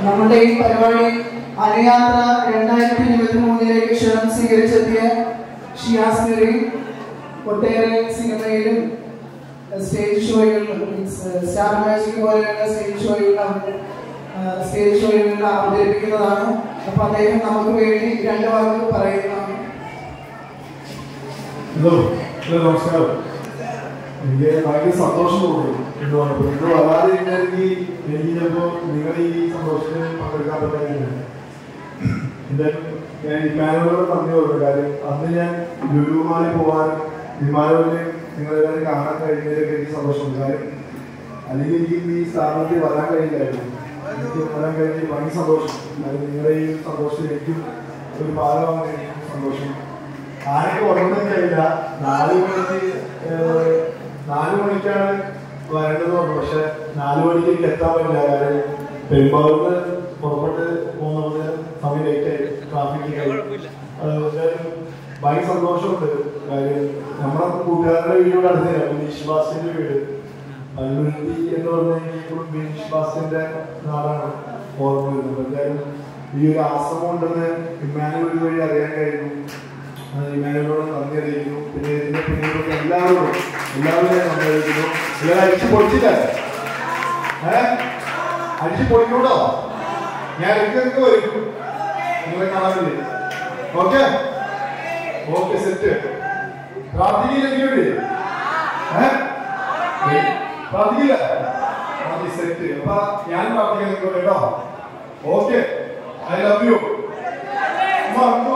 നമ്മുടെ ഈ പരിപാടി അനുയാത്ര രണ്ടായിരത്തി ഇരുപത്തി മൂന്നിലേക്ക് ക്ഷണം സ്വീകരിച്ചെത്തിയ ഷിയാസ് മെറി ഒട്ടേറെ സിനിമയിലും സ്റ്റേജ് ഷോയിലും മീൻസ് സ്റ്റാർ മാജിക് പോലെയുള്ള സ്റ്റേജ് ഷോയിൽ സ്റ്റേജ് ഷോയിൽ അവതരിപ്പിക്കുന്നതാണ് അപ്പൊ അദ്ദേഹം നമുക്ക് വേണ്ടി രണ്ട് വാക്കുകൾ പറയുന്നതാണ് ഹലോ ഹലോ നമസ്കാരം എനിക്ക് ഭയങ്കര സന്തോഷം തോന്നി എന്ന് പറഞ്ഞപ്പോൾ ഇത് വരാതെ ഇരുന്നെങ്കിൽ എനിക്ക് ചിലപ്പോൾ നിങ്ങളുടെ ഈ സന്തോഷത്തിന് പങ്കെടുക്കാൻ പറ്റാതില്ല എന്തായാലും ഞാൻ ഇമാനോട് നന്ദി പറഞ്ഞു കാര്യം അന്ന് ഞാൻ ലുലുമാലിൽ പോകാൻ വിമാനത്തിൽ നിങ്ങളെല്ലാവരും കാണാൻ കഴിഞ്ഞതിലൊക്കെ എനിക്ക് സന്തോഷമുണ്ട് കാര്യം അല്ലെങ്കിൽ എനിക്ക് ഈ സ്ഥാപനത്തിൽ വരാൻ കഴിയില്ലായിരുന്നു എനിക്ക് വരാൻ കഴിഞ്ഞ ഭയങ്കര സന്തോഷം കാര്യം നിങ്ങളുടെ ഈ സന്തോഷത്തിൽ എനിക്കും ഒരു ഭാഗമാണ് എനിക്കും സന്തോഷം ആരൊക്കെ ഉറങ്ങുന്നത് കഴിയില്ല നാല് മണിക്ക് ഏഹ്, നാല് മണിക്കാണ് വരേണ്ടത് പറഞ്ഞു പക്ഷെ നാല് മണിക്ക് എനിക്ക് എത്താൻ പറ്റില്ല കാര്യം പെരുമ്പാവൂരിന് പുറപ്പെട്ട് പോകുന്നത് സമയം ലേറ്റ് ആയി ട്രാഫിക് എന്തായാലും ഭയങ്കര സന്തോഷമുണ്ട് കാര്യം നമ്മുടെ കൂട്ടുകാരുടെ വീടിനോട് അടുത്തല്ല ബിനീഷ് ബാസിന്റെ വീട് പള്ളുരുത്തി എന്ന് പറഞ്ഞാൽ ഇപ്പോഴും ബിനീഷ് ബാസിന്റെ നാടാണ് ഓർമ്മ വരുന്നത് എന്തായാലും ഈ ഒരു ആശ്രമം ഉണ്ടെന്ന് ഇമ്മാനുവൽ വഴി അറിയാൻ കഴിഞ്ഞു ഇമാനോട് നന്ദി അറിയിക്കുന്നു പിന്നെ ഇതിന്റെ പിന്നിലുള്ള എല്ലാവരോടും എല്ലാവരും ഞാൻ നന്ദി അറിയിക്കുന്നു എല്ലാവരും അടിച്ചു പൊളിച്ചില്ല ഏ അടിച്ചു പൊളിക്കൂടോ ഞാൻ ഇടയ്ക്കൊക്കെ വരും നിങ്ങളെ കാണാൻ വേണ്ടി ഓക്കെ ഓക്കെ സെറ്റ് പ്രാർത്ഥിക്കില്ലെങ്കിൽ ഏ പ്രാർത്ഥിക്കില്ല പ്രാർത്ഥി സെറ്റ് അപ്പൊ ഞാൻ പ്രാർത്ഥിക്കാൻ നിൽക്കട്ടെ കേട്ടോ ഓക്കെ ഐ ലവ് യു